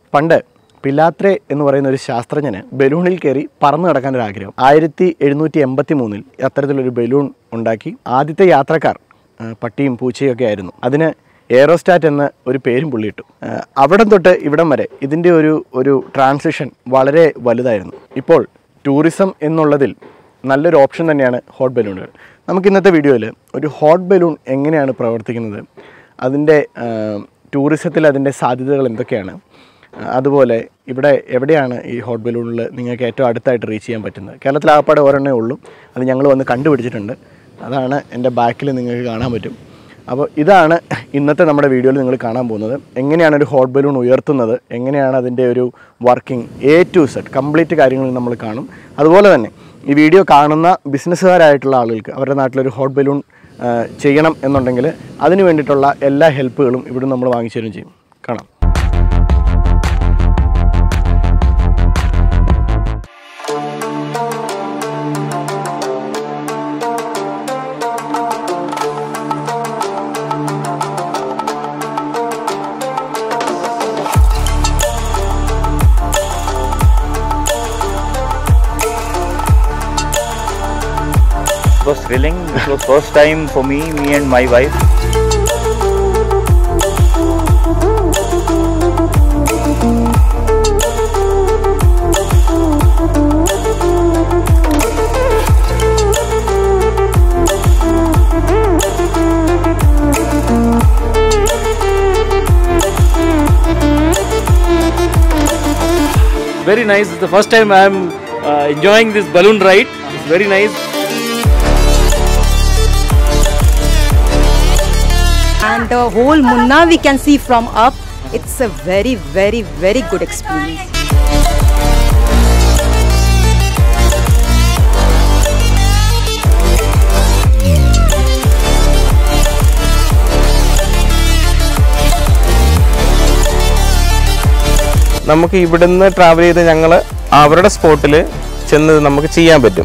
പണ്ട് പിലാത്രെ എന്ന് പറയുന്ന ഒരു ശാസ്ത്രജ്ഞന് ബലൂണിൽ കയറി പറന്നു കിടക്കാൻ ഒരു ആഗ്രഹം ആയിരത്തി എഴുന്നൂറ്റി എൺപത്തി മൂന്നിൽ അത്തരത്തിലൊരു ബലൂൺ ഉണ്ടാക്കി ആദ്യത്തെ യാത്രക്കാർ ആ, പട്ടിയും പൂച്ചയും ഒക്കെ ആയിരുന്നു അതിന് എയറോസ്റ്റാറ്റ് എന്ന ഒരു പേരും പുള്ളിയിട്ടു ആ, അവിടം തൊട്ട് ഇവിടം വരെ ഇതിൻ്റെ ഒരു ഒരു ട്രാൻസിഷൻ വളരെ വലുതായിരുന്നു ഇപ്പോൾ ടൂറിസം എന്നുള്ളതിൽ നല്ലൊരു ഓപ്ഷൻ തന്നെയാണ് ഹോട്ട് ബലൂണുകൾ നമുക്ക് ഇന്നത്തെ വീഡിയോയിൽ ഒരു ഹോട്ട് ബലൂൺ എങ്ങനെയാണ് പ്രവർത്തിക്കുന്നത് അതിൻ്റെ ടൂറിസത്തിൽ അതിൻ്റെ സാധ്യതകൾ എന്തൊക്കെയാണ് ആ, അതുപോലെ ഇവിടെ എവിടെയാണ് ഈ ഹോട്ട് ബലൂണിൽ നിങ്ങൾക്ക് ഏറ്റവും അടുത്തായിട്ട് റീച്ച് ചെയ്യാൻ പറ്റുന്നത് കേരളത്തിൽ ആകപ്പാടെ ഒരെണ്ണേ ഉള്ളൂ അത് ഞങ്ങൾ വന്ന് കണ്ടുപിടിച്ചിട്ടുണ്ട് അതാണ് എൻ്റെ ബാക്കിൽ നിങ്ങൾക്ക് കാണാൻ പറ്റും അപ്പോൾ ഇതാണ് ഇന്നത്തെ നമ്മുടെ വീഡിയോയിൽ നിങ്ങൾ കാണാൻ പോകുന്നത് എങ്ങനെയാണ് ഒരു ഹോട്ട് ബലൂൺ ഉയർത്തുന്നത് എങ്ങനെയാണ് അതിൻ്റെ ഒരു working A to Z complete കാര്യങ്ങൾ നമ്മൾ കാണും അതുപോലെ തന്നെ ഈ വീഡിയോ കാണുന്ന ബിസിനസ്സുകാരായിട്ടുള്ള ആളുകൾക്ക് അവരുടെ നാട്ടിലൊരു ഹോട്ട് ബലൂൺ ആ, ചെയ്യണം എന്നുണ്ടെങ്കിൽ അതിന് വേണ്ടിയിട്ടുള്ള എല്ലാ ഹെൽപ്പുകളും ഇവിടെ നമ്മൾ വാങ്ങിച്ചു തരും ചെയ്യും കാണാം It was thrilling. It was first time for me, me and my wife. very nice. It's the first time I am uh, enjoying this balloon ride. It's very nice. and the whole Munna we can see from up. It's a very, very, very good experience. നമുക്ക് ഇവിടുന്ന് travel ചെയ്ത് ഞങ്ങൾ അവരുടെ സ്പോട്ടിൽ ചെന്ന് നമുക്ക് ചെയ്യാൻ പറ്റും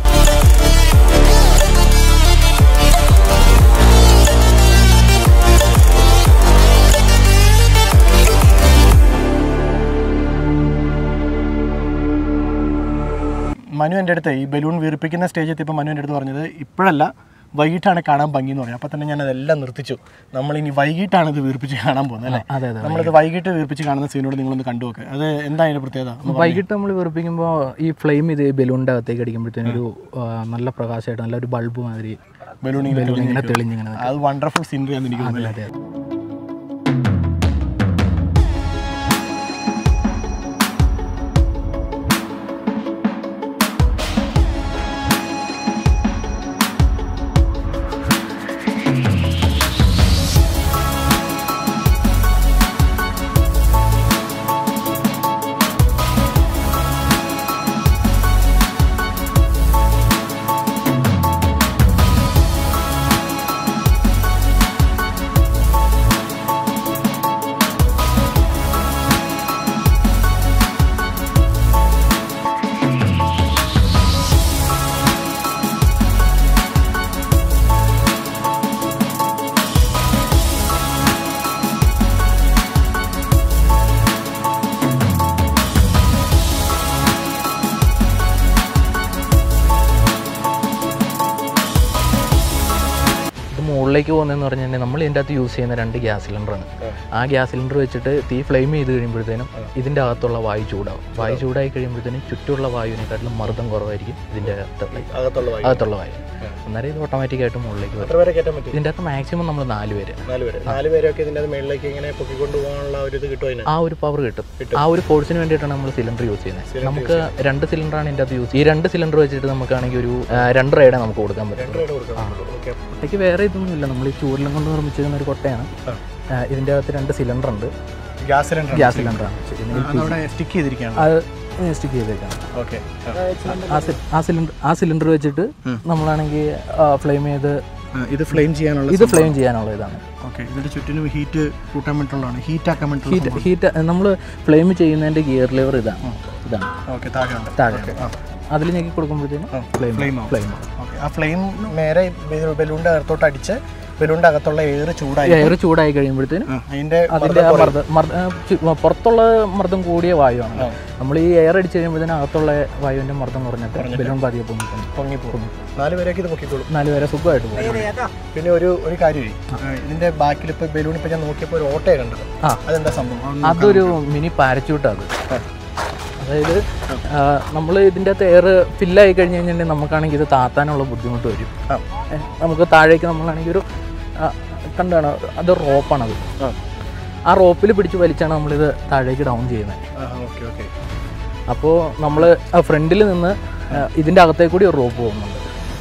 മനു എൻ്റെ അടുത്ത് ഈ ബലൂൺ വീർപ്പിക്കുന്ന സ്റ്റേജ് എത്തിയപ്പോൾ മനു എൻ്റെ അടുത്ത് പറഞ്ഞത് ഇപ്പോഴല്ല വൈകിട്ടാണ് കാണാൻ ഭംഗി എന്ന് പറഞ്ഞു അപ്പോൾ തന്നെ ഞാൻ അതെല്ലാം നിർത്തിച്ചു നമ്മൾ ഇനി വൈകിട്ടാണ് ഇത് വീർപ്പിച്ച് കാണാൻ പോകുന്നത് അല്ലേ അതെ, അതെ, നമ്മളിത് വൈകിട്ട് വീർപ്പിച്ച് കാണുന്ന സീനോട് നിങ്ങളൊന്ന് കണ്ടു നോക്ക് അത് എന്താ അതിൻ്റെ പ്രത്യേകത ഒന്ന് പറഞ്ഞേ. വൈകിട്ട് നമ്മൾ വെറുപ്പിക്കുമ്പോൾ ഈ ഫ്ലെയിം ഇത് ബലൂണിൻ്റെ അകത്തേക്ക് അടിക്കുമ്പോഴത്തേനും ഒരു ആ, നല്ല പ്രകാശമായിട്ട് നല്ല ഒരു ബൾബ് മാതിരി ബലൂൺ ഇങ്ങനെ ബലൂൺ ഇങ്ങനെ തെളിഞ്ഞ് തെളിഞ്ഞിങ്ങനെ നിൽക്കും. അത് വണ്ടർഫുൾ സീനറി ആണെന്ന് എനിക്ക് തോന്നുന്നു അതെ അതെ ഇത് മുകളിലേക്ക് പോകുന്നതെന്ന് പറഞ്ഞു കഴിഞ്ഞാൽ നമ്മൾ ഇതിൻ്റെ അകത്ത് യൂസ് ചെയ്യുന്ന രണ്ട് ഗ്യാസ് സിലിണ്ടറാണ് ആ ഗ്യാസ് സിലിണ്ടർ വെച്ചിട്ട് തീ ഫ്ലെയിം ചെയ്ത് കഴിയുമ്പോഴത്തേനും ഇതിൻ്റെ അകത്തുള്ള വായു ചൂടാവും വായു ചൂടായി കഴിയുമ്പോഴത്തേനും ചുറ്റുമുള്ള വായുവിനെക്കാട്ടിലും മർദ്ദം കുറവായിരിക്കും ഇതിൻ്റെ അകത്തുള്ള അകത്തുള്ള വായു. അകത്തുള്ള വായു അന്നേരം ഇത് ഓട്ടോമാറ്റിക്കായിട്ട് മുകളിലേക്ക് എത്ര വരും പേരെ കയറ്റാൻ പറ്റും ഇതിൻ്റെ അകത്ത് മാക്സിമം നമ്മൾ നാല് പേര് നാല് പേര് നാല് പേരൊക്കെ ഇതിൻ്റെ അത് മേളിലേക്ക് ഇങ്ങനെ പൊക്കിക്കൊണ്ട് പോകാനുള്ള ഒരു ഇത് കിട്ടും അതിന് ആ ഒരു പവർ കിട്ടും ആ ഒരു ഫോഴ്സിന് വേണ്ടിയിട്ടാണ് നമ്മൾ സിലിണ്ടർ യൂസ് ചെയ്യുന്നത് നമുക്ക് രണ്ട് സിലിണ്ടറാണ് ഇതിൻ്റെ അകത്ത് യൂസ് ഈ രണ്ട് സിലിണ്ടർ വെച്ചിട്ട് നമുക്കാണെങ്കിൽ ഒരു ആ, രണ്ട് റൈഡേ നമുക്ക് കൊടുക്കാൻ പറ്റും ഓക്കെ കൊട്ടയ്ക്ക് വേറെ ഇതൊന്നുമില്ല നമ്മൾ ഈ ചൂരിലും കൊണ്ട് നിർമ്മിച്ചിരുന്ന ഒരു കൊട്ടയാണ് ആ, ഇതിൻ്റെ അകത്ത് രണ്ട് സിലിണ്ടർ ഉണ്ട് ഗ്യാസ് സിലിണ്ടർ ഗ്യാസ് സിലിണ്ടറാണ് അതവിടെ സ്റ്റിക്ക് ചെയ്തിരിക്കുകയാണ് അത് സ്റ്റിക്ക് ചെയ്തേക്കാണ് ഓക്കെ ആ സി- ആ സിലിണ്ടർ ആ സിലിണ്ടർ വെച്ചിട്ട് നമ്മളാണെങ്കിൽ ഫ്ലെയിം ചെയ്ത് ഇത് ഫ്ലെയിം ചെയ്യാനുള്ള ഇത് ഫ്ലെയിം ചെയ്യാനുള്ള ഇതാണ് ഓക്കെ ഇതിന്റെ ചുറ്റിനും ഹീറ്റ് കൂട്ടാൻ വേണ്ടിയിട്ടുള്ളതാണ് ഹീറ്റ് ആക്കാൻ ഹീറ്റ് വേണ്ടിയിട്ടുള്ള ഹീറ്റ് നമ്മൾ ഫ്ലെയിം ചെയ്യുന്നതിൻ്റെ ഗിയർ ലിവർ ഇതാണ് ഇതാണ് ഓക്കെ താഴെ ഉണ്ട് താഴെ അതിൽ ഞെക്കി കൊടുക്കുമ്പോഴത്തേനും ഫ്ലെയിം flame ആവും. ഫ്ലെയിം ആവും ഓക്കെ ആ ഫ്ലെയിം നേരെ ബലൂണിന്റെ അകത്തോട്ട് അടിച്ച് ബലൂണിന്റെ അകത്തുള്ള എയർ ചൂടായി എയർ ചൂടായി കഴിയുമ്പോഴത്തേനും ആ, അതിന്റെ അതിന്റെ ആ മർദ്ദം മർദ്ദ- ആ, ചു- പുറത്തുള്ള മർദ്ദം കൂടിയ വായുവാണ് നമ്മൾ ഈ എയർ അടിച്ച് കഴിയുമ്പോഴത്തേനും അകത്തുള്ള വായുവിന്റെ മർദ്ദം കുറഞ്ഞിട്ട് ബലൂൺ പതിയെ പൊങ്ങിക്കുന്നു പൊങ്ങിപ്പോകും നാല് പേരേക്ക് ഇത് പൊക്കിക്കോളും നാല് പേരെ സുഖമായിട്ട് പോകും പിന്നെ ഒരു ഒരു കാര്യമേ ഇതിന്റെ ബാക്കിൽ ഇപ്പൊ ബലൂൺ ഇപ്പൊ ഞാൻ നോക്കിയപ്പോ ഒരു ഓട്ടയെ കണ്ടത് ആ. അതെന്താ സംഭവം അതൊന്ന് അതൊരു മിനി പാരച്യൂട്ടാണ് അത് അതായത് നമ്മൾ ഇതിൻ്റെ അകത്ത് എയർ ഫില്ലായി കഴിഞ്ഞ് കഴിഞ്ഞിട്ടുണ്ടെങ്കിൽ നമുക്കാണെങ്കിൽ ഇത് താത്താനുള്ള ബുദ്ധിമുട്ട് വരും ആ. ഏ, നമുക്ക് താഴേക്ക് നമ്മളാണെങ്കിൽ ഒരു ആ, കണ്ടാണ് അത് റോപ്പാണത് ആ. ആ റോപ്പിൽ പിടിച്ച് വലിച്ചാണ് നമ്മളിത് താഴേക്ക് ഡൗൺ ചെയ്യുന്നത് ആ ഓക്കെ ഓക്കെ അപ്പോൾ നമ്മൾ ഫ്രണ്ടിൽ നിന്ന് ആ, ഇതിൻ്റെ അകത്തേക്ക് കൂടി ഒരു റോപ്പ് പോകുന്നുണ്ട്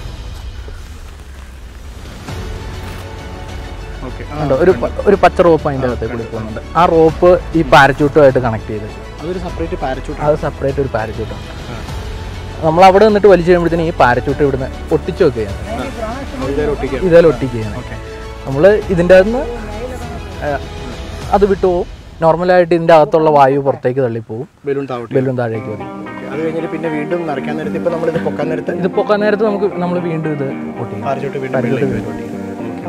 ഓക്കെ കണ്ടോ? ഒരു പ- ഒരു പച്ച റോപ്പ് അതിൻ്റെ അകത്തേക്ക് കൂടി പോകുന്നുണ്ട് ആ റോപ്പ് ഈ പാരച്യൂട്ടുമായിട്ട് കണക്ട് ചെയ്ത് അതൊരു സെപ്പറേറ്റ് പാരച്യൂട്ട് അത് സെപ്പറേറ്റ് ഒരു പാരച്യൂട്ടാണ് നമ്മൾ അവിടെ നിന്നിട്ട് വലിച്ചു കഴിയുമ്പോഴത്തേനും ഈ പാരച്യൂട്ട് ഇവിടുന്ന് ഒട്ടിച്ചു വെക്കുകയാണ് ഇതേൽ ഒട്ടിക്കുകയാണ് നമ്മൾ ഇതിൻ്റെ അകത്തുനിന്ന് അത് വിട്ടുപോകും നോർമലായിട്ട് ഇതിൻ്റെ അകത്തുള്ള വായു പുറത്തേക്ക് തള്ളിപ്പോവും ബലൂൺ താവട്ടെ ബലൂൺ താഴേക്ക് വരും അത് കഴിഞ്ഞിട്ട് പിന്നെ വീണ്ടും നിറയ്ക്കാൻ നേരത്ത് ഇപ്പൊ നമ്മൾ ഇത് പൊക്കാൻ നേരത്ത് ഇത് പൊക്കാൻ നേരത്ത് നമുക്ക് നമ്മൾ വീണ്ടും ഇത് ഒട്ടിക്കും പാരച്യൂട്ട് വീണ്ടും പാരച്യൂട്ട് വെളിയിലേക്ക് വീണ്ടും ഒട്ടിക്കും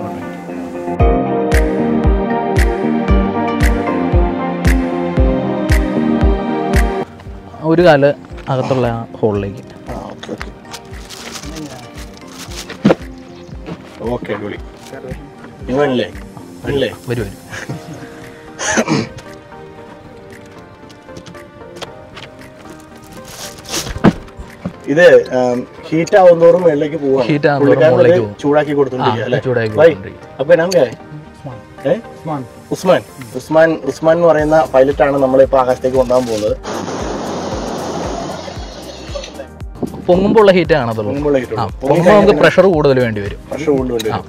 ഒരു കാല് അകത്തുള്ള ആ ഹോളിലേക്ക് ആ ഓക്കെ ഓക്കെ ഓക്കെ അടിപൊളി ഇവനല്ലേ അല്ലേ വരും വരും ഇത് ഹീറ്റ് ആവുന്നതോറും മേളിലേക്ക് പോവാം Heat ആവുന്നതോറും മുകളിലേക്ക് പോകും. ചൂടാക്കി കൊടുത്തോണ്ടിരിക്കുക ആ, അല്ലേ ചൂടാക്കി ബൈ. കൊടുത്തോണ്ടിരിക്കും. അപ്പൊ നാം കേ ഏ? ഉസ്മാൻ ഉസ്മാൻ ഉസ്മാൻ എന്ന് പറയുന്ന പൈലറ്റ് ആണ് നമ്മളിപ്പോ ആകാശത്തേക്ക് കൊണ്ടുപോകാൻ പോകുന്നത് പൊങ്ങുമ്പോൾ ഉള്ള ഹീറ്റ് കാണത്തുള്ളൂ പൊങ്ങുമ്പോൾ ആ കിട്ടുള്ളൂ. പൊങ്ങുമ്പോൾ നമുക്ക് പ്രഷർ കൂടുതൽ വേണ്ടി വരും വർഷം കൊണ്ടുവേണ്ടി വരും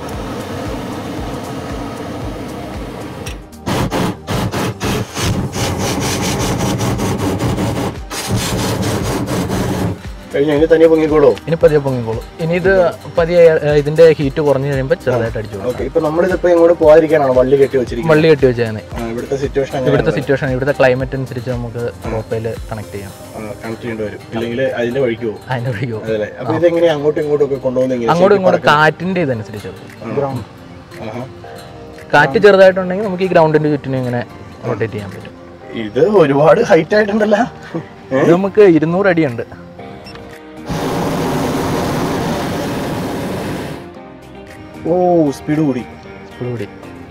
കഴിഞ്ഞ ഇനി തനിയെ പൊങ്ങിക്കോളൂ ഇനി പതിയെ പൊങ്ങിക്കോളൂ ഇനി ഇത് പതിയെ ഏ, ഇതിന്റെ ഹീറ്റ് കുറഞ്ഞു കഴിയുമ്പോൾ ചെറുതായിട്ട് അടിച്ചു പോകും ഓക്കെ ഇപ്പൊ നമ്മളിതിപ്പോ ഇങ്ങോട്ട് പോകാതിരിക്കാനാണ് വള്ളി കെട്ടി വെച്ചിരിക്കുന്നത് വള്ളി കെട്ടി വെച്ചാൽ ആ, ഇവിടുത്തെ സിറ്റുവേഷൻ ഇവിടുത്തെ സിറ്റുവേഷൻ ഇവിടുത്തെ ക്ലൈമറ്റ് അനുസരിച്ച് നമുക്ക് റോപ്പയിൽ കണക്ട് ചെയ്യാം കണക്ട് ചെയ്യേണ്ടി വരും ഇല്ലെങ്കിൽ അതിന്റെ വഴിക്ക് പോകും അതിന്റെ വഴിയോ അതല്ലേ അപ്പൊ ഇതെങ്ങനെ അങ്ങോട്ടും ഇങ്ങോട്ടും ഒക്കെ കൊണ്ടുപോകുന്ന എങ്ങനെ അങ്ങോട്ടും ഇങ്ങോട്ടും കാറ്റിന്റെ ഇതനുസരിച്ച് ആഹാ. കാറ്റ് ചെറുതായിട്ടുണ്ടെങ്കിൽ നമുക്ക് ഈ ഗ്രൗണ്ടിന്റെ ചുറ്റിനും ഇങ്ങനെ റൊട്ടേറ്റ് ചെയ്യാൻ പറ്റും ഇത് ഒരുപാട് ഹൈറ്റ് ആയിട്ടുണ്ടല്ലോ ഇത് നമുക്ക് ഇരുന്നൂറ് അടിയുണ്ട് ഓ സ്പീഡ് കൂടി കൂടി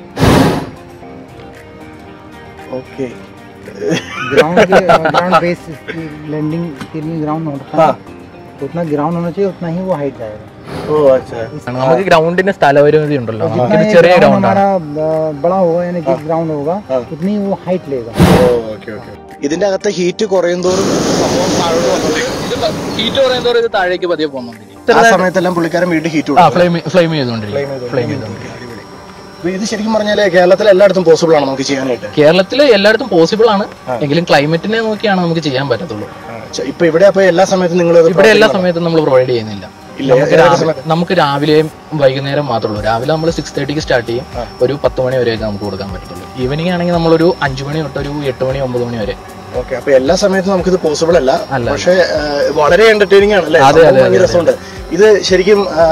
ഓക്കെ ग्राउंड के ग्राउंड बेस लैंडिंग के लिए ग्राउंड होता हाँ है उतना ग्राउंड होना चाहिए उतना ही वो हाइट जाएगा ഓ അച്ഛാ നമുക്ക് ഗ്രൗണ്ടിന് സ്ഥലപരിമിതി ഉണ്ടല്ലോ जितना ഇത് ये ചെറിയ ग्राउंड ഗ്രൗണ്ടാണ് हमारा अ, बड़ा होगा यानी जिस ग्राउंड होगा उतनी वो हाइट लेगा ഓ ഓക്കെ ഓക്കെ ഇതിന്റെ അകത്ത് ഹീറ്റ് കുറയും തോറും സംഭവം താഴോട്ട് വന്നോണ്ടിരിക്കും ഹീറ്റ് പറയുന്നതോടെ ഇത് താഴേക്ക് പതിയെ പോകുന്നുണ്ട് ആ സമയത്തെല്ലാം പുള്ളിക്കാരൻ വീണ്ടും ഹീറ്റ് ആ ഫ്ലെയിം ഫ്ലെയിം ചെയ്തുകൊണ്ടിരിക്കും ഫ്ലെയിം ചെയ്തുകൊണ്ടിരിക്കും ഇത് ശരിക്കും പറഞ്ഞാല് കേരളത്തിൽ എല്ലായിടത്തും പോസിബിൾ ആണ് നമുക്ക് ചെയ്യാനായിട്ട് കേരളത്തിൽ എല്ലായിടത്തും പോസിബിൾ ആണ് എങ്കിലും ക്ലൈമറ്റിനെ നോക്കിയാണ് നമുക്ക് ചെയ്യാൻ പറ്റത്തുള്ളൂ ആ, ച- ഇപ്പൊ ഇവിടെ അപ്പൊ എല്ലാ സമയത്തും നിങ്ങൾ ഇവിടെ എല്ലാ സമയത്തും നമ്മൾ പ്രൊവൈഡ് ചെയ്യുന്നില്ല ഇല്ല, നമുക്ക് ഏതൊക്കെ രാവിലെ നമുക്ക് രാവിലെയും വൈകുന്നേരം മാത്രമേ ഉള്ളൂ രാവിലെ നമ്മൾ സിക്സ് തേർട്ടിക്ക് സ്റ്റാർട്ട് ചെയ്യും ഒരു പത്ത് മണി വരെയൊക്കെ നമുക്ക് കൊടുക്കാൻ പറ്റത്തുള്ളൂ ഈവനിങ് ആണെങ്കിൽ നമ്മളൊരു അഞ്ച് മണി തൊട്ട് ഒരു എട്ട് മണി ഒമ്പത് മണി വരെ ഓക്കെ അപ്പൊ എല്ലാ സമയത്തും നമുക്ക് ഇത് പോസിബിൾ അല്ല അല്ല. പക്ഷെ വളരെ എന്റർടൈനിങ് ആണ് അല്ലേ അതെ, സംഭവം അതെ, ഭയങ്കര അതെ, രസമുണ്ട് ഇത് ശരിക്കും ആ,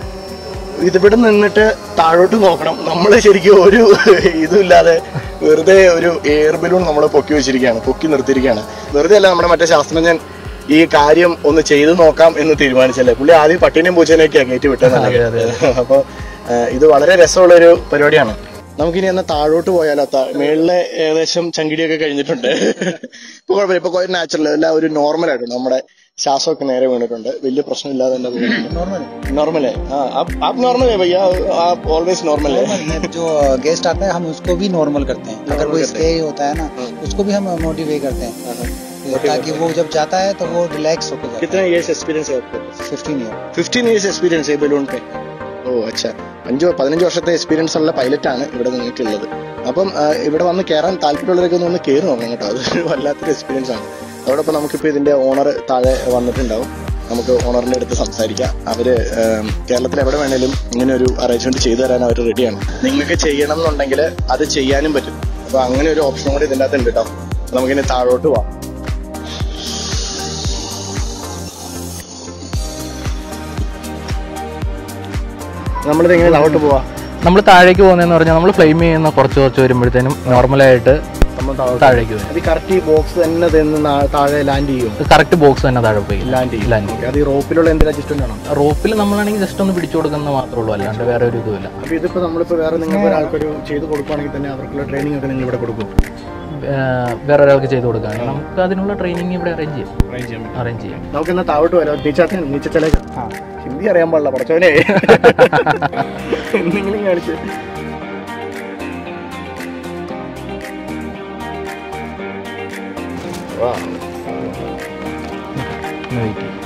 ഇതിവിടെ നിന്നിട്ട് താഴോട്ട് നോക്കണം നമ്മൾ ശരിക്കും ഒരു ഇതുമില്ലാതെ വെറുതെ ഒരു എയർ ബലൂൺ നമ്മൾ പൊക്കി വെച്ചിരിക്കുകയാണ് പൊക്കി നിർത്തിയിരിക്കുകയാണ് വെറുതെ അല്ല നമ്മുടെ മറ്റേ ശാസ്ത്രജ്ഞൻ ഈ കാര്യം ഒന്ന് ചെയ്തു നോക്കാം എന്ന് തീരുമാനിച്ചല്ലേ പുള്ളി ആദ്യം പട്ടീനെയും പൂച്ചേനെയൊക്കെയാണ് കയറ്റി വിട്ടത് അപ്പോൾ ഇത് വളരെ രസമുള്ള ഒരു പരിപാടിയാണ് നമുക്കിനി എന്നാ താഴോട്ട് പോയാലോ താ- മേളിലെ ഏകദേശം ചങ്കിടിയൊക്കെ കഴിഞ്ഞിട്ടുണ്ട് ഇപ്പൊ കുഴപ്പമില്ല ഇപ്പൊ നാച്ചുറൽ എല്ലാം ഒരു നോർമൽ ആയിട്ടുണ്ട് നമ്മുടെ ശ്വാസമൊക്കെ നേരെ വീണിട്ടുണ്ട് വലിയ പ്രശ്നമില്ലാതെ തന്നെ നോർമൽ നോർമൽ है हाँ आप आप नॉर्मल है भैया आप ऑलवेज नॉर्मल है जो गेस्ट आता है हम उसको भी नॉर्मल करते हैं अगर कोई स्टे होता है ना उसको भी हम मोटिवेट करते हैं ताकि वो जब जाता है तो वो रिलैक्स होकर जाता कितना इयर्स एक्सपीरियंस है आपको है fifteen year fifteen years experience है ബലൂൺ पे ഓ അച്ഛാ അഞ്ചോ പതിനഞ്ച് വർഷത്തെ എക്സ്പീരിയൻസ് ഉള്ള പൈലറ്റ് ആണ് ഇവിടെ നിങ്ങൾക്കുള്ളത് അപ്പം ആ, ഇവിടെ വന്ന് കയറാൻ താല്പര്യമുള്ളവരൊക്കെ ഒന്ന് വന്ന് കയറി നോക്കണം കേട്ടോ അതൊരു വല്ലാത്തൊരു എക്സ്പീരിയൻസ് ആണ് അതോടൊപ്പം നമുക്കിപ്പോൾ ഇതിന്റെ ഓണർ താഴെ വന്നിട്ടുണ്ടാവും നമുക്ക് ഓണറിന്റെ അടുത്ത് സംസാരിക്കാം അവര് ഏം, കേരളത്തിൽ എവിടെ വേണേലും ഇങ്ങനെ ഒരു അറേഞ്ച്മെന്റ് ചെയ്തു തരാൻ അവർ റെഡിയാണ് നിങ്ങൾക്ക് ചെയ്യണം എന്നുണ്ടെങ്കിൽ അത് ചെയ്യാനും പറ്റും അപ്പൊ അങ്ങനെ ഒരു ഓപ്ഷൻ കൂടി ഇതിന്റെ അകത്ത് ഉണ്ട് കേട്ടോ നമുക്കിനി താഴോട്ട് പോവാം നമ്മളിത് എങ്ങനെ താഴോട്ട് പോവാ നമ്മൾ താഴേക്ക് പോകുന്നതെന്ന് പറഞ്ഞാൽ നമ്മൾ ഫ്ലെയിം ചെയ്യുന്ന കുറച്ച് കുറച്ച് വരുമ്പോഴത്തേനും നോർമലായിട്ട് നമ്മൾ താഴോട്ട് താഴേക്ക് വരും അത് കറക്റ്റ് ഈ ബോക്സ് തന്നെ നിന്ന് നാ- താഴെ ലാൻഡ് ചെയ്യും കറക്റ്റ് ബോക്സ് തന്നെ താഴെ പോയി ലാൻഡ് ചെയ്യും ലാൻഡ് Okay, അത് ഈ റോപ്പിലുള്ള എന്തെങ്കിലും അഡ്ജസ്റ്റ്മെന്റ് ആണോ റോപ്പിൽ നമ്മളാണെങ്കിൽ ജസ്റ്റ് ഒന്ന് പിടിച്ചു കൊടുക്കുന്നത് മാത്രമേ ഉള്ളൂ അല്ലാണ്ട് വേറെ ഒരു ഇതുമില്ല അപ്പോൾ ഇതിപ്പോൾ നമ്മളിപ്പോൾ വേറെ നിങ്ങൾക്ക് ഒരാൾക്കൊരു ചെയ്ത് കൊടുക്കുകയാണെങ്കിൽ തന്നെ അവർക്കുള്ള ട്രെയിനിങ് ഒക്കെ നിങ്ങൾ ഇവിടെ കൊടുക്കും ഏർ വേറെ ഒരാൾക്ക് ചെയ്ത് കൊടുക്കുകയാണെങ്കിൽ നമുക്ക് അതിനുള്ള ട്രെയിനിങ് ഇവിടെ അറേഞ്ച് ചെയ്യും ട്രെയിൻ ചെയ്യാൻ പറ്റും അറേഞ്ച് ചെയ്യും നമുക്ക് എന്നാ താഴോട്ട് വരാം നീച്ചാത്ത നീച്ചലേക്ക് ഹിന്ദി അറിയാൻ പാടില്ല പഠിച്ചവനെ എന്തെങ്കിലും കാണിച്ച് ഒന്ന് വെയിറ്റ് ചെയ്യും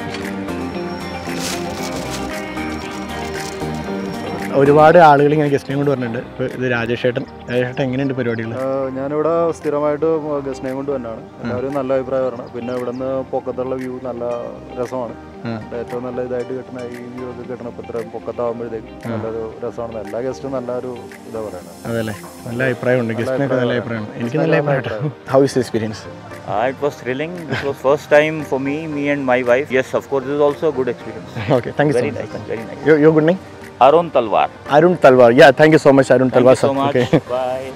ഒരുപാട് ആളുകൾ ഇങ്ങനെ ഗസ്റ്റിനെ കൊണ്ട് പറഞ്ഞിട്ടുണ്ട് ഇപ്പോൾ ഇത് രാജേഷ് ഏട്ടൻ രാജേഷ് ഏട്ടൻ എങ്ങനെയുണ്ട് പരിപാടികൾ ആഹ് ഞാനിവിടെ സ്ഥിരമായിട്ട് ഗസ്റ്റിനെ കൊണ്ട് തന്നെയാണ് എല്ലാവരും നല്ല അഭിപ്രായമാണ് പിന്നെ ഇവിടെ നിന്ന് പൊക്കത്തുള്ള വ്യൂ നല്ല രസമാണ് ഏറ്റവും നല്ല ഇതായിട്ട് കിട്ടുന്ന ഈ വ്യൂ ഒക്കെ കിട്ടണം ഇപ്പം ഇത്ര പൊക്കത്താവുമ്പോഴത്തേക്കും നല്ലൊരു രസമാണ് എല്ലാ ഗസ്റ്റും നല്ലൊരു ഇതാ പറയണത് അതല്ലേ നല്ല അഭിപ്രായമുണ്ട് ഗസ്റ്റിനൊക്കെ നല്ല അഭിപ്രായമാണ് എനിക്ക് നല്ല അഭിപ്രായം how is experience Uh, it was thrilling. This was first time for me, me and my wife. Yes, of course, this is also a good experience. Okay thank you so Very much nice, very nice. Your good name Arun Talwar. Arun Talwar yeah thank you so much Arun Thank Talwar you so sir much. Okay Bye.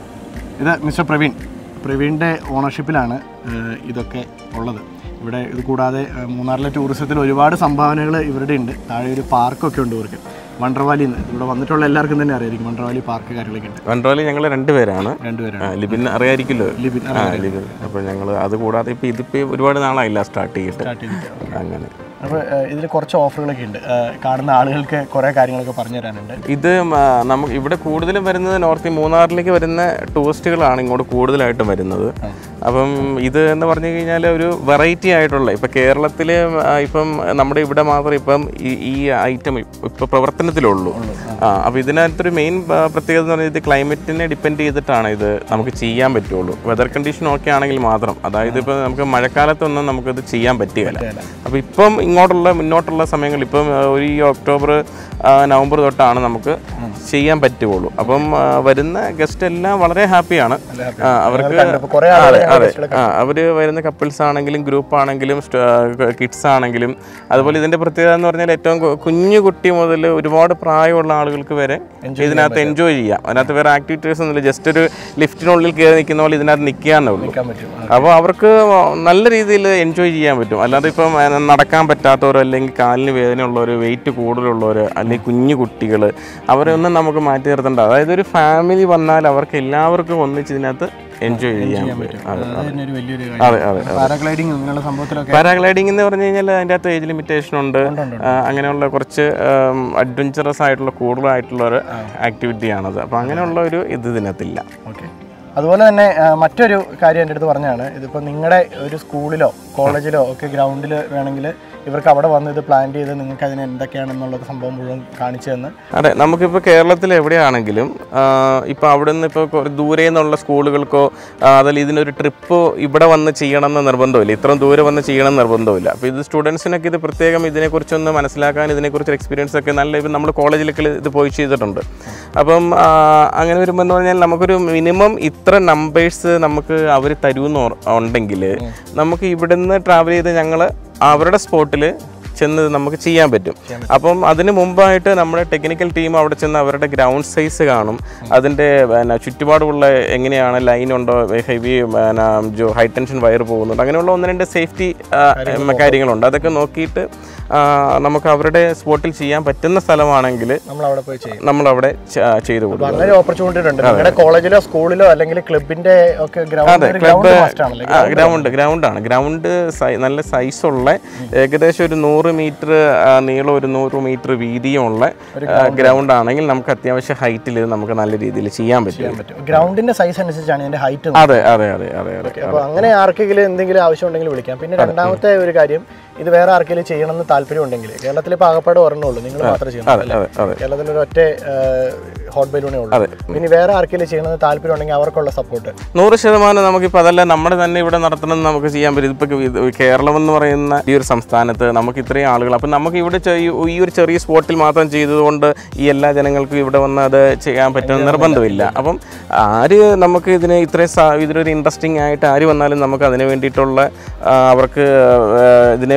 ഇത് mister Praveen പ്രവീണിൻ്റെ ഓണർഷിപ്പിലാണ് ഏഹ്, ഇതൊക്കെ ഉള്ളത് ഇവിടെ ഇത് കൂടാതെ ഏഹ്, മൂന്നാറിലെ ടൂറിസത്തിൽ ഒരുപാട് സംഭാവനകൾ ഇവരുടെ ഉണ്ട് താഴെ ഒരു പാർക്കൊക്കെ ഉണ്ട് ഇവർക്ക് വണ്ടർവാലി ഇവിടെ വന്നിട്ടുള്ള എല്ലാവർക്കും തന്നെ അറിയായിരിക്കും വണ്ടർവാലി പാർക്ക് കാര്യങ്ങളൊക്കെ ഉണ്ട് വണ്ടർവാലി ഞങ്ങൾ രണ്ടുപേരാണ് രണ്ടുപേരാണ് ആ, ലിബിൻ അറിയായിരിക്കുമല്ലോ ലിബിൻ ആ ലിബിൻ അപ്പോൾ ഞങ്ങൾ അത് കൂടാതെ ഇപ്പോൾ ഇതിപ്പോൾ ഒരുപാട് നാളായില്ല സ്റ്റാർട്ട് ചെയ്തിട്ട് സ്റ്റാർട്ട് ചെയ്തിട്ട് അങ്ങനെ അപ്പോൾ ഇതിൽ കുറച്ച് ഓഫറുകളൊക്കെ ഉണ്ട് ഏഹ്, കാണുന്ന ആളുകൾക്ക് കുറേ കാര്യങ്ങളൊക്കെ പറഞ്ഞു തരാനുണ്ട് ഇത് മ, നമുക്ക് ഇവിടെ കൂടുതലും വരുന്നത് നോർത്ത് മൂന്നാറിലേക്ക് വരുന്ന ടൂറിസ്റ്റുകളാണ് ഇങ്ങോട്ട് കൂടുതലായിട്ടും വരുന്നത് അപ്പം ഇത് എന്ന് പറഞ്ഞു കഴിഞ്ഞാൽ ഒരു വെറൈറ്റി ആയിട്ടുള്ള ഇപ്പം കേരളത്തിൽ ഇപ്പം നമ്മുടെ ഇവിടെ മാത്രം ഇപ്പം ഈ ഈ ഐറ്റം ഇപ്പോൾ പ്രവർത്തനത്തിലുള്ളൂ ആ അപ്പോൾ ഇതിനകത്തൊരു മെയിൻ പ്രത്യേകത എന്ന് പറഞ്ഞാൽ ഇത് ക്ലൈമറ്റിനെ ഡിപ്പെൻഡ് ചെയ്തിട്ടാണ് ഇത് നമുക്ക് ചെയ്യാൻ പറ്റുള്ളൂ വെതർ കണ്ടീഷൻ ഓക്കെ ആണെങ്കിൽ മാത്രം അതായത് ഇപ്പോൾ നമുക്ക് മഴക്കാലത്തൊന്നും നമുക്കിത് ചെയ്യാൻ പറ്റുകയില്ല അപ്പോൾ ഇപ്പം ഇങ്ങോട്ടുള്ള മുന്നോട്ടുള്ള സമയങ്ങളിൽ ഇപ്പം ആ, ഒരു ഈ ഒക്ടോബർ ആ, നവംബർ തൊട്ടാണ് നമുക്ക് ചെയ്യാൻ പറ്റുള്ളൂ അപ്പം ആ, വരുന്ന ഗസ്റ്റ് എല്ലാം വളരെ ഹാപ്പിയാണ് ആ, അവർക്ക് കണ്ടപ്പോൾ കുറേ അതെ ആളുകൾ അതെ ആ അവർ വരുന്ന കപ്പിൾസ് ആണെങ്കിലും ഗ്രൂപ്പ് ആണെങ്കിലും കിഡ്സ് ആണെങ്കിലും അതുപോലെ ഇതിന്റെ പ്രത്യേകത എന്ന് പറഞ്ഞാൽ ഏറ്റവും കു- കുഞ്ഞു കുട്ടി മുതൽ ഒരുപാട് പ്രായമുള്ള ആളുകൾക്ക് വരെ ഇതിനകത്ത് എൻജോയ് ചെയ്യാം അതിനകത്ത് വേറെ ആക്ടിവിറ്റീസ് ഒന്നുമില്ല ജസ്റ്റ് ഒരു ലിഫ്റ്റിനുള്ളിൽ കയറി നിൽക്കുന്ന പോലെ ഇതിനകത്ത് നിൽക്കാന്നേ ഉള്ളൂ നിൽക്കാൻ പറ്റും അപ്പോൾ അവർക്ക് നല്ല രീതിയിൽ എൻജോയ് ചെയ്യാൻ പറ്റും അല്ലാതെ ഇപ്പം ആ, നടക്കാൻ പറ്റാത്തവരോ അല്ലെങ്കിൽ കാലിന് വേദനയുള്ളവർ വെയിറ്റ് കൂടുതലുള്ളവർ അല്ലെങ്കിൽ കുഞ്ഞു കുട്ടികൾ അവരൊന്നും നമുക്ക് മാറ്റി നിർത്തണ്ട അതായത് ഒരു ഫാമിലി വന്നാൽ അവർക്ക് എല്ലാവർക്കും ഒന്നിച്ച് ഇതിനകത്ത് എൻജോയ് ചെയ്യാൻ പറ്റും അതെ അത് തന്നെ ഒരു വലിയൊരു അതെ അതെ പാരാഗ്ലൈഡിങ് ഇങ്ങനെയുള്ള സംഭവത്തിലൊക്കെ പാരാഗ്ലൈഡിംഗ് എന്ന് പറഞ്ഞു കഴിഞ്ഞാൽ അതിൻ്റെ അകത്ത് ഏജ് ലിമിറ്റേഷൻ ഉണ്ട് ആ, അങ്ങനെയുള്ള കുറച്ച് അഡ്വഞ്ചറസ് ആയിട്ടുള്ള കൂടുതലായിട്ടുള്ള ഒരു ആക്ടിവിറ്റിയാണത് അപ്പോൾ അങ്ങനെയുള്ള ഒരു ഇത് ഇതിനകത്തില്ല ഓക്കെ അതുപോലെ തന്നെ ആ, മറ്റൊരു കാര്യം എൻ്റെ അടുത്ത് പറഞ്ഞാണ് ഇതിപ്പോൾ നിങ്ങളുടെ ഒരു സ്കൂളിലോ കോളേജിലോ ഒക്കെ ഗ്രൗണ്ടിൽ വേണമെങ്കിൽ ഇവർക്ക് അവിടെ വന്ന് ഇത് പ്ലാൻ ചെയ്ത് നിങ്ങൾക്ക് അതിന് എന്തൊക്കെയാണെന്നുള്ളത് സംഭവം മുഴുവൻ കാണിച്ചു തന്ന് അതെ നമുക്കിപ്പോൾ കേരളത്തിൽ എവിടെയാണെങ്കിലും ഇപ്പോൾ അവിടെ നിന്ന് ഇപ്പോൾ ദൂരെ നിന്നുള്ള സ്കൂളുകൾക്കോ ആ, അതല്ല ഇതിനൊരു ട്രിപ്പ് ഇവിടെ വന്ന് ചെയ്യണമെന്ന് നിർബന്ധമില്ല ഇത്രയും ദൂരെ വന്ന് ചെയ്യണം എന്ന് നിർബന്ധമില്ല അപ്പോൾ ഇത് സ്റ്റുഡൻസിനൊക്കെ ഇത് പ്രത്യേകം ഇതിനെക്കുറിച്ചൊന്ന് മനസ്സിലാക്കാൻ ഇതിനെക്കുറിച്ച് എക്സ്പീരിയൻസ് ഒക്കെ നല്ല ഇപ്പം നമ്മൾ കോളേജിലൊക്കെ ഇത് പോയി ചെയ്തിട്ടുണ്ട് അപ്പം ആ, അങ്ങനെ വരുമ്പോൾ എന്ന് പറഞ്ഞാൽ നമുക്കൊരു മിനിമം ഇത്ര നമ്പേഴ്സ് നമുക്ക് അവർ തരുമെന്ന് ഉണ്ടെങ്കിൽ നമുക്ക് ഇവിടുന്ന് ട്രാവൽ ചെയ്ത് ഞങ്ങൾ അവരുടെ സ്പോട്ടിൽ ചെന്ന് നമുക്ക് ചെയ്യാൻ പറ്റും അപ്പം അതിന് മുമ്പായിട്ട് നമ്മുടെ ടെക്നിക്കൽ ടീം അവിടെ ചെന്ന് അവരുടെ ഗ്രൗണ്ട് സൈസ് കാണും അതിൻ്റെ പിന്നെ ചുറ്റുപാടുമുള്ള എങ്ങനെയാണ് ലൈൻ ഉണ്ടോ ഹെവി പിന്നെ ജോ ഹൈ ടെൻഷൻ വയർ പോകുന്നുണ്ട് അങ്ങനെയുള്ള ഒന്ന് രണ്ട് സേഫ്റ്റി കാര്യങ്ങളുണ്ട് അതൊക്കെ നോക്കിയിട്ട് ആ, നമുക്ക് അവരുടെ സ്പോട്ടിൽ ചെയ്യാൻ പറ്റുന്ന സ്ഥലമാണെങ്കിൽ നമ്മൾ അവിടെ പോയി ചെയ്യും നമ്മൾ അവിടെ ചെയ്തു അപ്പോൾ കൊടുക്കും അങ്ങനെ ഓപ്പർച്യൂണിറ്റി ഉണ്ട് നിങ്ങളുടെ കോളേജിലോ സ്കൂളിലോ അല്ലെങ്കിൽ ക്ലബിന്റെ ഒക്കെ ഗ്രൗണ്ട് അതെ ഗ്രൗണ്ട് ക്ലബ്ബ് മസ്റ്റ് ആണല്ലേ ഗ്രൗണ്ട് ഗ്രൗണ്ടാണ് ഗ്രൗണ്ട് നല്ല സൈസുള്ള ഏകദേശം ഒരു നൂറ് മീറ്റർ നീളം ഒരു നൂറ് മീറ്റർ വീതിയുമുള്ള ഗ്രൗണ്ട് ആണെങ്കിൽ നമുക്ക് അത്യാവശ്യം ഹൈറ്റിൽ നമുക്ക് നല്ല രീതിയിൽ ചെയ്യാൻ പറ്റും പറ്റും ഗ്രൗണ്ടിന്റെ സൈസ് അനുസരിച്ചാണ് ഇതിന്റെ ഹൈറ്റ് അതെ അതെ അതെ അതെ അതെ അപ്പോൾ അങ്ങനെ ആർക്കെങ്കിലും എന്തെങ്കിലും ആവശ്യം ഉണ്ടെങ്കിൽ വിളിക്കാം പിന്നെ രണ്ടാമത്തെ ഒരു കാര്യം ഇത് വേറെ ആർക്കെങ്കിലും ചെയ്യണമെന്ന് താല്പര്യം ഉണ്ടെങ്കിൽ കേരളത്തിൽ ഇപ്പോൾ ആകപ്പാട് ഒരെണ്ണമുള്ളൂ നിങ്ങൾ മാത്രമേ ചെയ്യണം അതെ അതെ അതെ കേരളത്തിൽ ഒരു ഒറ്റ ഹോട്ട് ബലൂണേ ഉള്ളൂ ഇനി വേറെ ആർക്കെങ്കിലും ചെയ്യണമെന്ന് താല്പര്യം ഉണ്ടെങ്കിൽ അവർക്കുള്ള സപ്പോർട്ട് നൂറ് ശതമാനം നമുക്കിപ്പോൾ അതല്ല നമ്മുടെ തന്നെ ഇവിടെ നടത്തണം എന്ന് നമുക്ക് ചെയ്യാൻ പറ്റും ഇപ്പോൾ ഇത് കേരളം എന്ന് പറയുന്ന ഈ ഒരു സംസ്ഥാനത്ത് നമുക്ക് ഇത്രയും ആളുകൾ അപ്പം നമുക്ക് ഇവിടെ ചെ- ഈ- ഈ ഒരു ചെറിയ സ്പോട്ടിൽ മാത്രം ചെയ്തതുകൊണ്ട് ഈ എല്ലാ ജനങ്ങൾക്കും ഇവിടെ വന്ന് അത് ചെയ്യാൻ പറ്റുന്ന നിർബന്ധമില്ല അപ്പം ആര് നമുക്ക് ഇതിന് ഇത്രയും സാ- ഇതിനൊരു ഇൻട്രസ്റ്റിംഗ് ആയിട്ട് ആര് വന്നാലും നമുക്ക് അതിന് വേണ്ടിയിട്ടുള്ള ആ, അവർക്ക് ആ, ഇതിനെ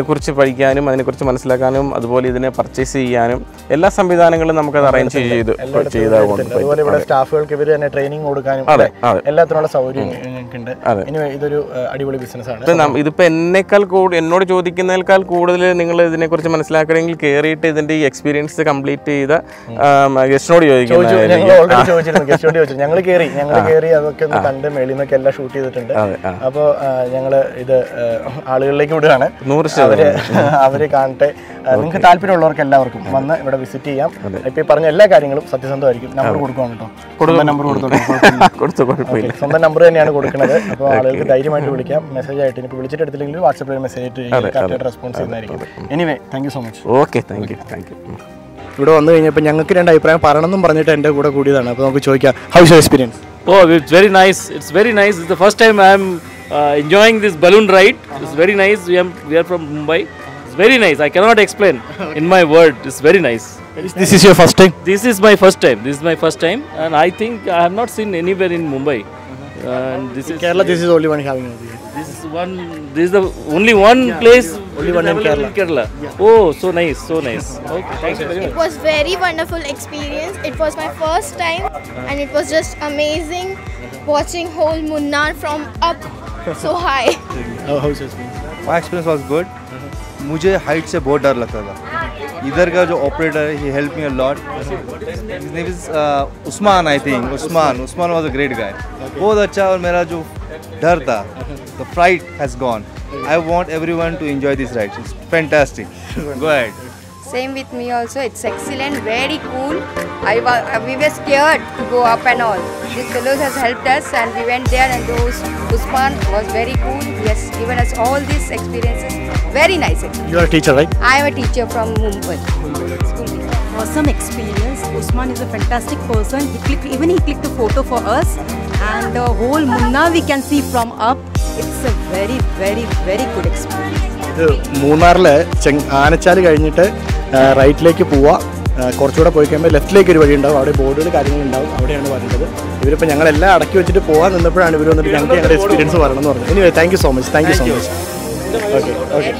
ഇതിനെക്കുറിച്ച് പഠിക്കാനും അതിനെക്കുറിച്ച് മനസ്സിലാക്കാനും അതുപോലെ ഇതിനെ പർച്ചേസ് ചെയ്യാനും എല്ലാ സംവിധാനങ്ങളും നമുക്കത് അറേഞ്ച് ചെയ്ത് ചെയ്താൽ അതുപോലെ ഇവിടെ സ്റ്റാഫുകൾക്ക് ഇവർ തന്നെ ട്രെയിനിങ് കൊടുക്കാനും അതെ, അതെ. എല്ലാത്തിനുള്ള സൗകര്യം ഉണ്ട് അതെ. ഇനി ഇതൊരു ആ, അടിപൊളി ബിസിനസ്സാണ് ഇത് നം- ഇതിപ്പോ എന്നേക്കാൾ കൂടുതൽ എന്നോട് ചോദിക്കുന്നതിനേക്കാൾ കൂടുതൽ നിങ്ങൾ ഇതിനെക്കുറിച്ച് മനസ്സിലാക്കണമെങ്കിൽ കയറിയിട്ട് ഇതിന്റെ ഈ എക്സ്പീരിയൻസ് കംപ്ലീറ്റ് ചെയ്ത ഗസ്റ്റിനോട് ഞങ്ങൾ ചോദിക്കുന്നതായിരിക്കും ഓൾറെഡി ചോദിച്ചിരുന്നു ഗസ്റ്റോട് ചോദിച്ചു ഞങ്ങൾ കയറി ഞങ്ങൾ കയറി അതൊക്കെ ഒന്ന് കണ്ട് മേളിൽ നിന്നൊക്കെ എല്ലാം ഷൂട്ട് ചെയ്തിട്ടുണ്ട് അതെ, ആ. അപ്പോൾ ഞങ്ങൾ ഇത് ആ, ആളുകളിലേക്ക് വിടുകയാണ് നൂറ് അവര് അവര് കാണട്ടെ ആ, നിങ്ങൾക്ക് താല്പര്യമുള്ളവർക്ക് എല്ലാവർക്കും വന്ന് ഇവിടെ വിസിറ്റ് ചെയ്യാം ഇപ്പൊ ഈ പറഞ്ഞ എല്ലാ കാര്യങ്ങളും സത്യസന്ധമായിരിക്കും നമ്പർ കൊടുക്കുവാണ് കേട്ടോ സ്വന്തം നമ്പർ കൊടുത്തോളൂ കൊടുത്തു കുഴപ്പമില്ല സ്വന്തം നമ്പർ തന്നെയാണ് കൊടുക്കുന്നത് അപ്പോൾ ആളുകൾക്ക് ധൈര്യമായിട്ട് വിളിക്കാം മെസ്സേജ് ആയിട്ട് ഇനിയിപ്പോൾ വിളിച്ചിട്ട് എടുത്തില്ലെങ്കിൽ വാട്സപ്പിൽ മെസ്സേജ് ആയിട്ട് കറക്റ്റായിട്ട് റെസ്പോൺസ് ചെയ്യുന്നതായിരിക്കും anyway thank you so much okay thank you thank you ഇവിടെ വന്നു കഴിഞ്ഞപ്പോൾ ഞങ്ങൾക്ക് രണ്ട് അഭിപ്രായം പറയണമെന്നും പറഞ്ഞിട്ട് എൻ്റെ കൂടെ കൂടിയതാണ് അപ്പോൾ നമുക്ക് ചോദിക്കാം how's experience Oh, it's very nice. It's very nice. It's the first time I'm uh, enjoying this balloon ride. It's very nice. We are, we are from Mumbai. It's very nice. I cannot explain in my word. It's very nice. This is your first time This is my first time. This is my first time, and I think I have not seen anywhere in Mumbai. And this is Kerala this is only one having this is one. This is the only one place. only which one is in available Kerala. Oh, so nice. So nice. Okay, thank you very much. It was very wonderful experience. It was my first time and it was just amazing watching whole Munnar from up so high. How's experience my experience was good मुझे height से बहुत डर लगता था इधर का जो operator है ही help me a lot his name is Usman I think Usman Usman was a great guy बहुत अच्छा और मेरा जो डर था the fright has gone I want everyone to enjoy this ride it's fantastic go ahead Same with me also. It's excellent, very cool. I was, we were scared to go up and all. This fellows has helped us and we went there and those Usman was very cool. He has given us all these experiences. Very nice experience. You are teacher right I am a teacher from Mumbai. School teacher. awesome experience. Usman is a fantastic person. He clicked, even he clicked a photo for us, and the whole Munna we can see from up. It's a very, very, very good experience. ഇത് മൂന്നാറിൽ ചെങ് ആനച്ചാൽ കഴിഞ്ഞിട്ട് ആ, റൈറ്റിലേക്ക് പോവുക ആ, കുറച്ചുകൂടെ പോയി കഴിയുമ്പോൾ ലെഫ്റ്റിലേക്ക് ഒരു വഴി ഉണ്ടാവും അവിടെ ബോർഡുകൾ കാര്യങ്ങളുണ്ടാവും അവിടെയാണ് വരുന്നത് ഇവരിപ്പോൾ ഞങ്ങളെല്ലാം അടക്കി വെച്ചിട്ട് പോകാൻ നിന്നപ്പോഴാണ് ഇവർ വന്നിട്ട് ഞങ്ങൾക്ക് ഞങ്ങളുടെ എക്സ്പീരിയൻസ് പറയണമെന്ന് പറഞ്ഞത് anyway thank you so much thank you so much okay okay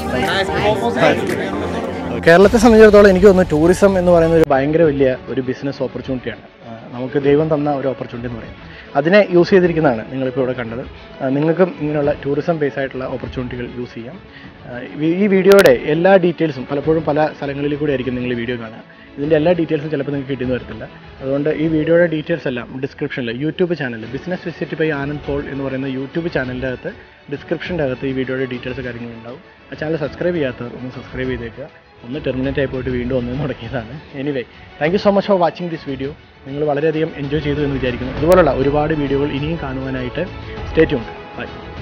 കേരളത്തെ സംബന്ധിച്ചിടത്തോളം എനിക്ക് തോന്നുന്നു ടൂറിസം എന്ന് പറയുന്ന ഒരു ഭയങ്കര വലിയ ഒരു ബിസിനസ് ഓപ്പർച്യൂണിറ്റിയാണ് ആ, നമുക്ക് ദൈവം തന്ന ഒരു ഓപ്പർച്യൂണിറ്റി എന്ന് പറയും അതിനെ യൂസ് ചെയ്തിരിക്കുന്നതാണ് നിങ്ങളിപ്പോൾ ഇവിടെ കണ്ടത് ആ, നിങ്ങൾക്കും ഇങ്ങനെയുള്ള ടൂറിസം ബേസ് ആയിട്ടുള്ള ഓപ്പർച്യൂണിറ്റികൾ യൂസ് ചെയ്യാം ആ, ഈ- ഈ വീഡിയോയുടെ എല്ലാ ഡീറ്റെയിൽസും പലപ്പോഴും പല സ്ഥലങ്ങളിൽ കൂടെ ആയിരിക്കും നിങ്ങൾ ഈ വീഡിയോ കാണുക ഇതിൻ്റെ എല്ലാ ഡീറ്റെയിൽസും ചിലപ്പോൾ നിങ്ങൾക്ക് കിട്ടിയെന്ന് വരത്തില്ല അതുകൊണ്ട് ഈ വീഡിയോയുടെ ഡീറ്റെയിൽസ് എല്ലാം ഡിസ്ക്രിപ്ഷനിൽ YouTube channel business visit by Anand Paul എന്ന് പറയുന്ന യൂട്യൂബ് ചാനലിൻ്റെ അകത്ത് ഡിസ്ക്രിപ്ഷൻ്റെ അകത്ത് ഈ വീഡിയോയുടെ ഡീറ്റെയിൽസ് കാര്യങ്ങളുണ്ടാവും ആ ചാനൽ സബ്സ്ക്രൈബ് ചെയ്യാത്തവർ ഒന്ന് സബ്സ്ക്രൈബ് ചെയ്തേക്കുക ഒന്ന് ടെർമിനേറ്റ് ആയി പോയിട്ട് വീണ്ടും ഒന്ന് തുടങ്ങിയതാണ് anyway thank you so much for watching this video നിങ്ങൾ വളരെയധികം എൻജോയ് ചെയ്തു എന്ന് വിചാരിക്കുന്നു ഇതുപോലുള്ള ഒരുപാട് വീഡിയോകൾ ഇനിയും കാണുവാനായിട്ട് സ്റ്റേ ട്യൂൺ ബൈ